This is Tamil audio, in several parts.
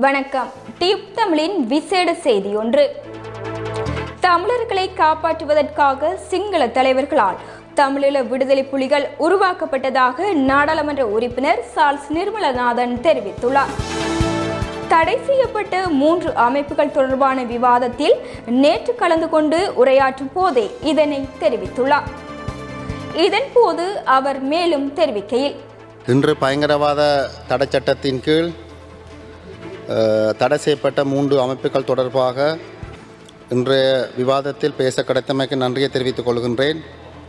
வணக்கம் டியூப் தமிழின் விசேட செய்தி ஒன்று தமிழர்களை காப்பாற்றுவதற்காக சிங்கள தலைவர்களால் தமிழீழ விடுதலை புலிகள் உருவாக்கப்பட்டதாக நாடாளுமன்ற உறுப்பினர் சார்ல்ஸ் நிர்மலநாதன் தெரிவித்துள்ளார் தடை செய்யப்பட்ட மூன்று அமைப்புகள் தொடர்பான விவாதத்தில் நேற்று கலந்து கொண்டு உரையாற்றும் போதே இதனை தெரிவித்துள்ளார் இதன் போது அவர் மேலும் தெரிவிக்கையில் இன்று பயங்கரவாத தடை சட்டத்தின் கீழ் அஹ், தடை செய்யப்பட்ட மூன்று அமைப்புகள் தொடர்பாக இன்றைய விவாதத்தில் பேச கிடைத்தமைக்கு நன்றியை தெரிவித்துக் கொள்கின்றேன்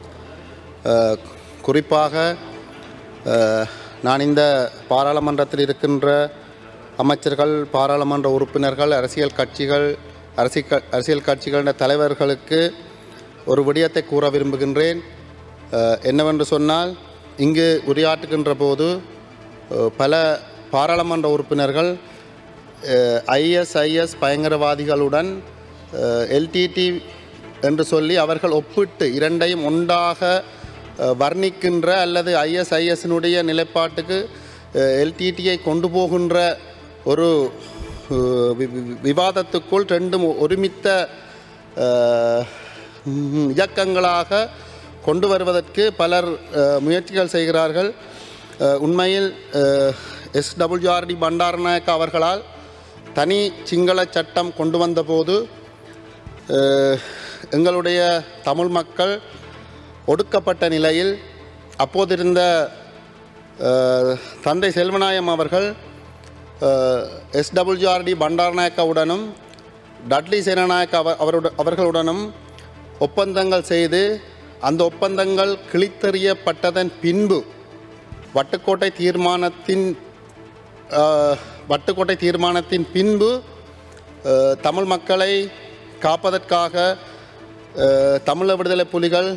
அஹ், குறிப்பாக அஹ், நான் இந்த பாராளுமன்றத்தில் இருக்கின்ற அமைச்சர்கள் பாராளுமன்ற உறுப்பினர்கள் அரசியல் கட்சிகள் அரசியல் அரசியல் கட்சிகளின் தலைவர்களுக்கு ஒரு விடயத்தை கூற விரும்புகின்றேன் அஹ், என்னவென்று சொன்னால் இங்கு உரையாற்றுகின்ற போது அஹ், பல பாராளுமன்ற உறுப்பினர்கள் ஐஎஸ்ஐஎஸ் பயங்கரவாதிகளுடன் எல்டிடி என்று சொல்லி அவர்கள் ஒப்பிட்டு இரண்டையும் ஒன்றாக அஹ், வர்ணிக்கின்ற அல்லது ஐஎஸ்ஐஎஸ்னுடைய நிலைப்பாட்டுக்கு எல்டிடியை கொண்டு போகின்ற ஒரு அஹ், வி- வி- விவாதத்துக்குள் ரெண்டும் ஒருமித்த அஹ், ம், இயக்கங்களாக கொண்டு வருவதற்கு பலர் அஹ், முயற்சிகள் செய்கிறார்கள் அஹ், உண்மையில் எஸ் டபிள்யூஆர்டி பண்டாரநாயக்க அவர்களால் தனி சிங்கள சட்டம் கொண்டு வந்தபோது அஹ், எங்களுடைய தமிழ் மக்கள் ஒடுக்கப்பட்ட நிலையில் அப்போதிருந்த அஹ், தந்தை செல்வநாயம் அவர்கள் எஸ்டபிள்யூஆர்டி பண்டாரநாயக்கவுடனும் டட்லி சேனநாயக்க அவர் அவருட அவர்களுடனும் ஒப்பந்தங்கள் செய்து அந்த ஒப்பந்தங்கள் கிழித்தெறியப்பட்டதன் பின்பு வட்டுக்கோட்டை தீர்மானத்தின் அஹ், வட்டுக்கோட்டை தீர்மானத்தின் பின்பு அஹ், தமிழ் மக்களை காப்பதற்காக அஹ், தமிழ விடுதலை புலிகள்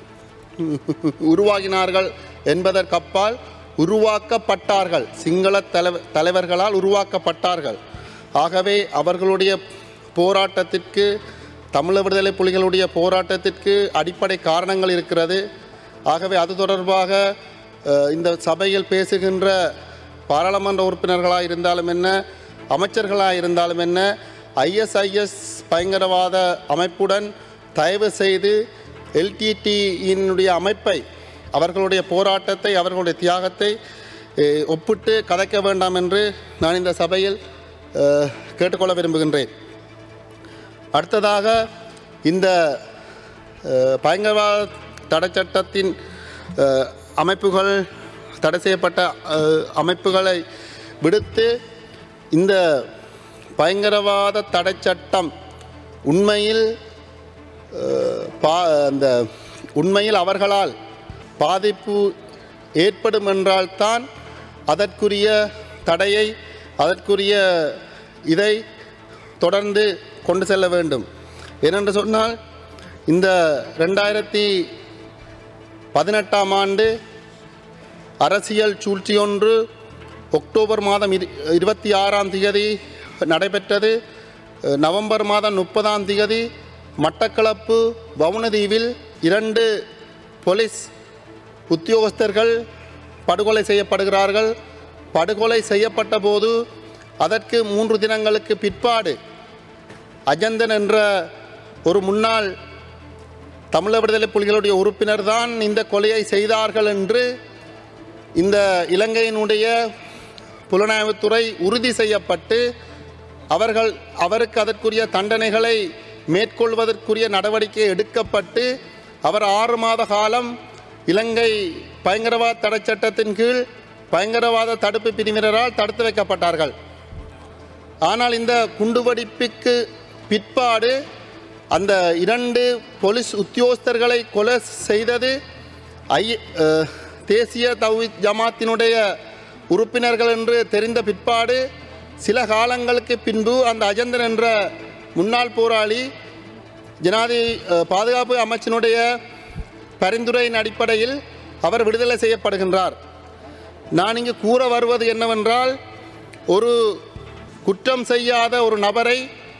உருவாகினார்கள் என்பதற்கப்பால் உருவாக்கப்பட்டார்கள் சிங்கள தலைவ தலைவர்களால் உருவாக்கப்பட்டார்கள் ஆகவே அவர்களுடைய போராட்டத்திற்கு தமிழ விடுதலை புலிகளுடைய போராட்டத்திற்கு அடிப்படை காரணங்கள் இருக்கிறது ஆகவே அது தொடர்பாக அஹ், இந்த சபையில் பேசுகின்ற பாராளுமன்ற உறுப்பினர்களாக இருந்தாலும் என்ன அமைச்சர்களாக இருந்தாலும் என்ன ஐஎஸ்ஐஎஸ் பயங்கரவாத அமைப்புடன் தயவு செய்து எல்டிடியினுடைய அமைப்பை அவர்களுடைய போராட்டத்தை அவர்களுடைய தியாகத்தை அஹ், ஒப்பிட்டு கதைக்க வேண்டாம் என்று நான் இந்த சபையில் அஹ், கேட்டுக்கொள்ள விரும்புகின்றேன் அடுத்ததாக இந்த அஹ், பயங்கரவாத தடை சட்டத்தின் அஹ், அமைப்புகள் தடை செய்யப்பட்ட அஹ், அமைப்புகளை விடுத்து இந்த பயங்கரவாத தடை சட்டம் உண்மையில் அஹ், பா அந்த உண்மையில் அவர்களால் பாதிப்பு ஏற்படும் என்றால்தான் அதற்குரிய தடையை அதற்குரிய இதை தொடர்ந்து கொண்டு செல்ல வேண்டும் ஏனென்று சொன்னால் இந்த ரெண்டாயிரத்தி பதினெட்டாம் ஆண்டு அரசியல் சூழ்ச்சியொன்று அக்டோபர் மாதம் இரு இருபத்தி ஆறாம் தேதி நடைபெற்றது அஹ், நவம்பர் மாதம் முப்பதாம் தேதி மட்டக்களப்பு வவுனதீவில் இரண்டு போலீஸ் உத்தியோகஸ்தர்கள் படுகொலை செய்யப்படுகிறார்கள் படுகொலை செய்யப்பட்ட போது அதற்கு மூன்று தினங்களுக்கு பிற்பாடு அஜந்தன் என்ற ஒரு முன்னாள் தமிழக விடுதலை புலிகளுடைய உறுப்பினர் தான் இந்த கொலையை செய்தார்கள் என்று இந்த இலங்கையினுடைய புலனாய்வுத்துறை உறுதி செய்யப்பட்டு அவர்கள் அவருக்கு அதற்குரிய தண்டனைகளை மேற்கொள்வதற்குரிய நடவடிக்கை எடுக்கப்பட்டு அவர் ஆறு மாத காலம் இலங்கை பயங்கரவாத தடை சட்டத்தின் கீழ் பயங்கரவாத தடுப்பு பிரிவினரால் தடுத்து வைக்கப்பட்டார்கள் ஆனால் இந்த குண்டுவெடிப்புக்கு பிற்பாடு அந்த இரண்டு போலீஸ் உத்தியோகஸ்தர்களை கொலை செய்தது ஐ அஹ், தேசிய தௌஹீத் ஜமாத்தினுடைய உறுப்பினர்கள் என்று தெரிந்த பிற்பாடு சில காலங்களுக்கு பின்பு அந்த அஜந்தன் என்ற முன்னாள் போராளி ஜனாதி அஹ், பாதுகாப்பு அமைச்சினுடைய பரிந்துரையின் அடிப்படையில் அவர் விடுதலை செய்யப்படுகின்றார் நான் இங்கு கூற வருவது என்னவென்றால் ஒரு குற்றம் செய்யாத ஒரு நபரை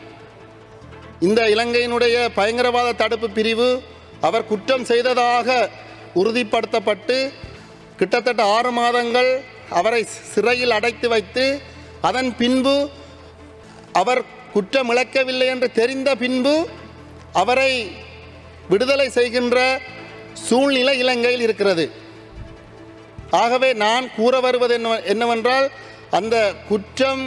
இந்த இலங்கையினுடைய பயங்கரவாத தடுப்பு பிரிவு அவர் குற்றம் செய்ததாக உறுதிப்படுத்தப்பட்டு கிட்டத்தட்ட ஆறு மாதங்கள் அவரை சிறையில் அடைத்து வைத்து அதன் பின்பு அவர் குற்றம் இழைக்கவில்லை என்று தெரிந்த பின்பு அவரை விடுதலை செய்கின்ற சூழ்நிலை இலங்கையில் இருக்கிறது ஆகவே நான் கூற வருவது என்ன என்னவென்றால் அந்த குற்றம்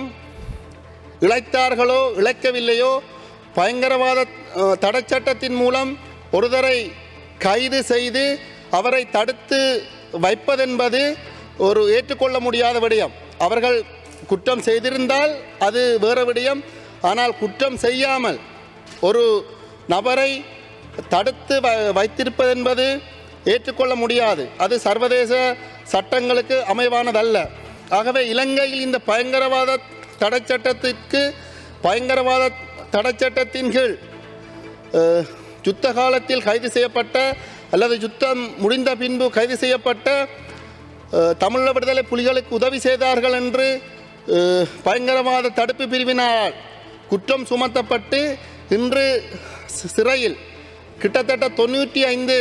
இழைத்தார்களோ இழைக்கவில்லையோ பயங்கரவாத அஹ், தடைச்சட்டத்தின் மூலம் ஒருதரை கைது செய்து அவரை தடுத்து வைப்பதென்பது ஒரு ஏற்றுக்கொள்ள முடியாத விடயம் அவர்கள் குற்றம் செய்திருந்தால் அது வேறு விடயம் ஆனால் குற்றம் செய்யாமல் ஒரு நபரை தடுத்து வ வைத்திருப்பதென்பது ஏற்றுக்கொள்ள முடியாது அது சர்வதேச சட்டங்களுக்கு அமைவானதல்ல ஆகவே இலங்கையில் இந்த பயங்கரவாத தடைச்சட்டத்திற்கு பயங்கரவாத தடைச்சட்டத்தின் கீழ் அஹ், யுத்த காலத்தில் கைது செய்யப்பட்ட அல்லது யுத்தம் முடிந்த பின்பு கைது செய்யப்பட்ட அஹ், தமிழீழ விடுதலை புலிகளுக்கு உதவி செய்தார்கள் என்று அஹ், பயங்கரவாத தடுப்பு பிரிவினால் குற்றம் சுமத்தப்பட்டு இன்று சி- சிறையில் கிட்டத்தட்ட தொண்ணூற்றி ஐந்து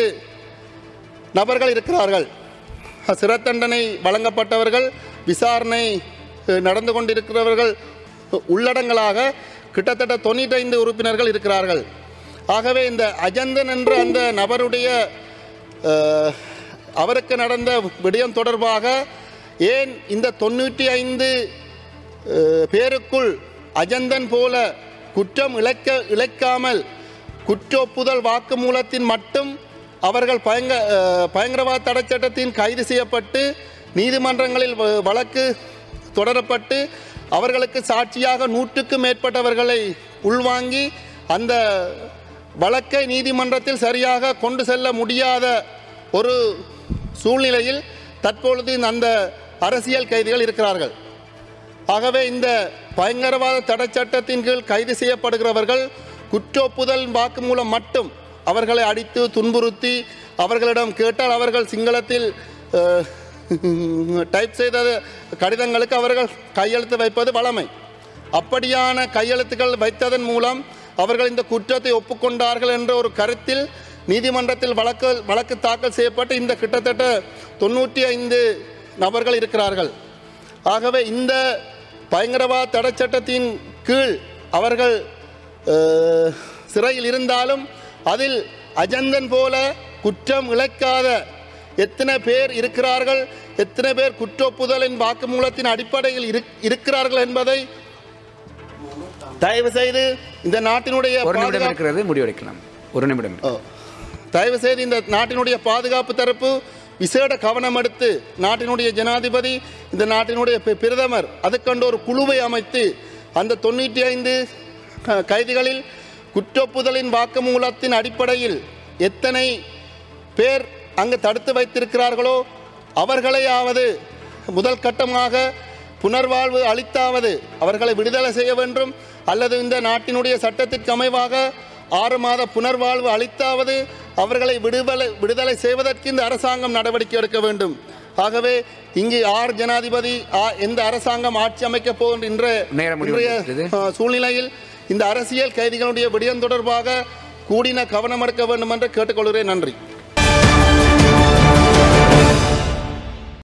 நபர்கள் இருக்கிறார்கள் சிறை தண்டனை வழங்கப்பட்டவர்கள் விசாரணை அஹ், நடந்து கொண்டிருக்கிறவர்கள் உள்ளடங்களாக கிட்டத்தட்ட தொண்ணூற்றைந்து உறுப்பினர்கள் இருக்கிறார்கள் ஆகவே இந்த அஜந்தன் என்ற அந்த நபருடைய அஹ், அவருக்கு நடந்த விடயம் தொடர்பாக ஏன் இந்த தொண்ணூற்றி ஐந்து அஹ், பேருக்குள் அஜந்தன் போல குற்றம் இழைக்க இழைக்காமல் குற்றொப்புதல் வாக்குமூலத்தின் மட்டும் அவர்கள் பயங்க அஹ், பயங்கரவாத தடைச்சட்டத்தின் கைது செய்யப்பட்டு நீதிமன்றங்களில் வ- வழக்கு தொடரப்பட்டு அவர்களுக்கு சாட்சியாக நூற்றுக்கும் மேற்பட்டவர்களை உள்வாங்கி அந்த வழக்கை நீதிமன்றத்தில் சரியாக கொண்டு செல்ல முடியாத ஒரு சூழ்நிலையில் தற்பொழுது அந்த அரசியல் கைதிகள் இருக்கிறார்கள் ஆகவே இந்த பயங்கரவாத தடை சட்டத்தின் கீழ் கைது செய்யப்படுகிறவர்கள் குற்றொப்புதல் வாக்குமூலம் மட்டும் அவர்களை அடித்து துன்புறுத்தி அவர்களிடம் கேட்டால் அவர்கள் சிங்களத்தில் அஹ், டைப் செய்த கடிதங்களுக்கு அவர்கள் கையெழுத்து வைப்பது வழமை அப்படியான கையெழுத்துக்கள் வைத்ததன் மூலம் அவர்கள் இந்த குற்றத்தை ஒப்புக்கொண்டார்கள் என்ற ஒரு கருத்தில் நீதிமன்றத்தில் வழக்கு வழக்கு தாக்கல் செய்யப்பட்டு இந்த கிட்டத்தட்ட தொண்ணூற்றி ஐந்து நபர்கள் இருக்கிறார்கள் ஆகவே இந்த பயங்கரவாத தடை சட்டத்தின் கீழ் அவர்கள் அஹ், சிறையில் இருந்தாலும் அதில் அஜந்தன் போல குற்றம் இழைக்காத எத்தனை பேர் இருக்கிறார்கள் எத்தனை பேர் குற்றொப்புதலின் வாக்குமூலத்தின் அடிப்படையில் இருக்- இருக்கிறார்கள் என்பதை தயவு செய்து இந்த நாட்டினுடைய ஒரு நிமிடம் பாதுகாப்பு- இருக்கிறது முடிவெடுக்கலாம் ஒரு நிமிடம் ஓ. தயவு செய்து இந்த நாட்டினுடைய பாதுகாப்பு தரப்பு விசேட கவனம் எடுத்து நாட்டினுடைய ஜனாதிபதி இந்த நாட்டினுடைய பி- பிரதமர் அதுக்கண்டு ஒரு குழுவை அமைத்து அந்த தொண்ணூற்றி ஐந்து க- கைதிகளில் குற்றொப்புதலின் வாக்குமூலத்தின் அடிப்படையில் எத்தனை பேர் அங்கு தடுத்து வைத்திருக்கிறார்களோ அவர்களையாவது முதல் கட்டமாக புனர்வாழ்வு அளித்தாவது அவர்களை விடுதலை செய்ய வேண்டும் அல்லது இந்த நாட்டினுடைய சட்டத்திற்கு அமைவாக ஆறு மாத புனர்வாழ்வு அளித்தாவது அவர்களை விடுதலை விடுதலை செய்வதற்கு இந்த அரசாங்கம் நடவடிக்கை எடுக்க வேண்டும் ஆகவே இங்கு ஆர் ஜனாதிபதி ஆ- எந்த அரசாங்கம் ஆட்சி அமைக்கப் போகின்ற நேரம் இன்றைய முடிவடைகிறது. ஆ, சூழ்நிலையில் இந்த அரசியல் கைதிகளுடைய விடயம் தொடர்பாக கூடின கவனம் எடுக்க வேண்டும் என்று கேட்டுக்கொள்கிறேன் நன்றி